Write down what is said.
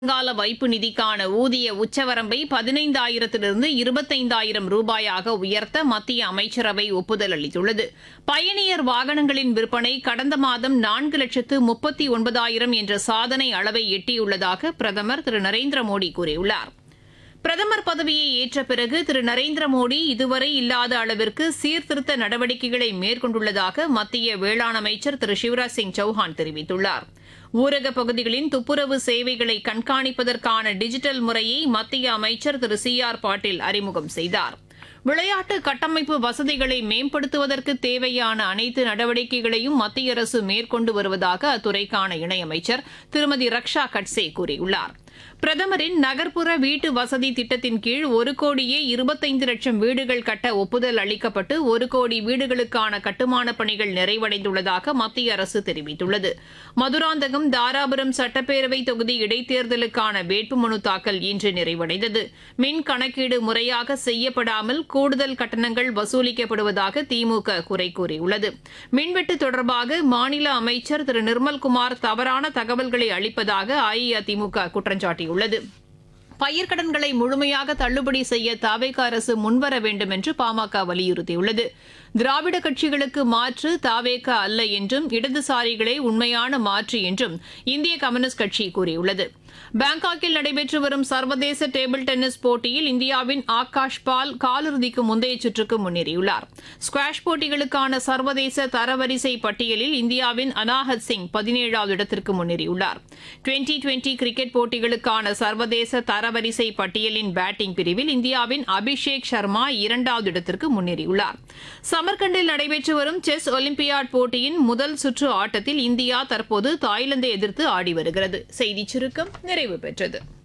கால வைப்பு நிதிக்கான ஊதிய உச்சவரம்பை பதினைந்தாயிரத்திலிருந்து இருபத்தைந்தாயிரம் ரூபாயாக உயர்த்த மத்திய அமைச்சரவை ஒப்புதல் அளித்துள்ளது பயணியர் வாகனங்களின் விற்பனை கடந்த மாதம் நான்கு லட்சத்து முப்பத்தி ஒன்பதாயிரம் என்ற சாதனை அளவை எட்டியுள்ளதாக பிரதமர் திரு நரேந்திர மோடி கூறியுள்ளார் பிரதமர் பதவியை ஏற்ற பிறகு திரு நரேந்திர மோடி இதுவரை இல்லாத அளவிற்கு சீர்திருத்த நடவடிக்கைகளை மேற்கொண்டுள்ளதாக மத்திய வேளாண் அமைச்சர் திரு சிவராஜ் சிங் சௌஹான் தெரிவித்துள்ளார் ஊரக பகுதிகளின் துப்புரவு சேவைகளை கண்காணிப்பதற்கான டிஜிட்டல் முறையை மத்திய அமைச்சர் திரு சி ஆர் பாட்டீல் அறிமுகம் செய்தார் விளையாட்டு கட்டமைப்பு வசதிகளை மேம்படுத்துவதற்கு தேவையான அனைத்து நடவடிக்கைகளையும் மத்திய அரசு மேற்கொண்டு வருவதாக அத்துறைக்கான இணையமைச்சர் திருமதி ரக்ஷா கட்சே கூறியுள்ளார் பிரதமரின் நகர்ப்புற வீட்டு வசதி திட்டத்தின் கீழ் ஒரு கோடியே இருபத்தைந்து லட்சம் வீடுகள் கட்ட ஒப்புதல் அளிக்கப்பட்டு ஒரு கோடி வீடுகளுக்கான கட்டுமானப் பணிகள் நிறைவடைந்துள்ளதாக மத்திய அரசு தெரிவித்துள்ளது மதுராந்தகம் தாராபுரம் சட்டப்பேரவை தொகுதி இடைத்தேர்தலுக்கான வேட்புமனு தாக்கல் இன்று நிறைவடைந்தது மின் கணக்கீடு முறையாக செய்யப்படாமல் கூடுதல் கட்டணங்கள் வசூலிக்கப்படுவதாக திமுக குறை கூறியுள்ளது மின்வெட்டு தொடர்பாக மாநில அமைச்சர் திரு நிர்மல்குமார் தவறான தகவல்களை அளிப்பதாக அஇஅதிமுக குற்றம் சாட்டியுள்ளது பயிர்க்கடன்களை முழுமையாக தள்ளுபடி செய்ய தாவேக அரசு முன்வர வேண்டும் என்று பாமக வலியுறுத்தியுள்ளது திராவிட கட்சிகளுக்கு மாற்று தாவேக அல்ல என்றும் இடதுசாரிகளே உண்மையான மாற்று என்றும் இந்திய கம்யூனிஸ்ட் கட்சி கூறியுள்ளது பாங்காக்கில் நடைபெற்று வரும் சர்வதேச டேபிள் டென்னிஸ் போட்டியில் இந்தியாவின் ஆகாஷ் பால் காலிறுதிக்கு முந்தைய சுற்றுக்கு முன்னேறியுள்ளார் ஸ்குவாஷ் போட்டிகளுக்கான சர்வதேச தரவரிசை பட்டியலில் இந்தியாவின் அனாஹத் சிங் பதினேழாவது இடத்திற்கு முன்னேறியுள்ளார் டுவெண்டி டுவெண்டி கிரிக்கெட் போட்டிகளுக்கான சர்வதேச தரவரிசை பட்டியலின் பேட்டிங் பிரிவில் இந்தியாவின் அபிஷேக் சர்மா இரண்டாவது இடத்திற்கு முன்னேறியுள்ளார் சமர்கண்டில் நடைபெற்று வரும் செஸ் ஒலிம்பியாட் போட்டியின் முதல் சுற்று ஆட்டத்தில் இந்தியா தற்போது தாய்லாந்தை எதிர்த்து ஆடி வருகிறது செய்திச் சுருக்கம் நிறைவு பெற்றது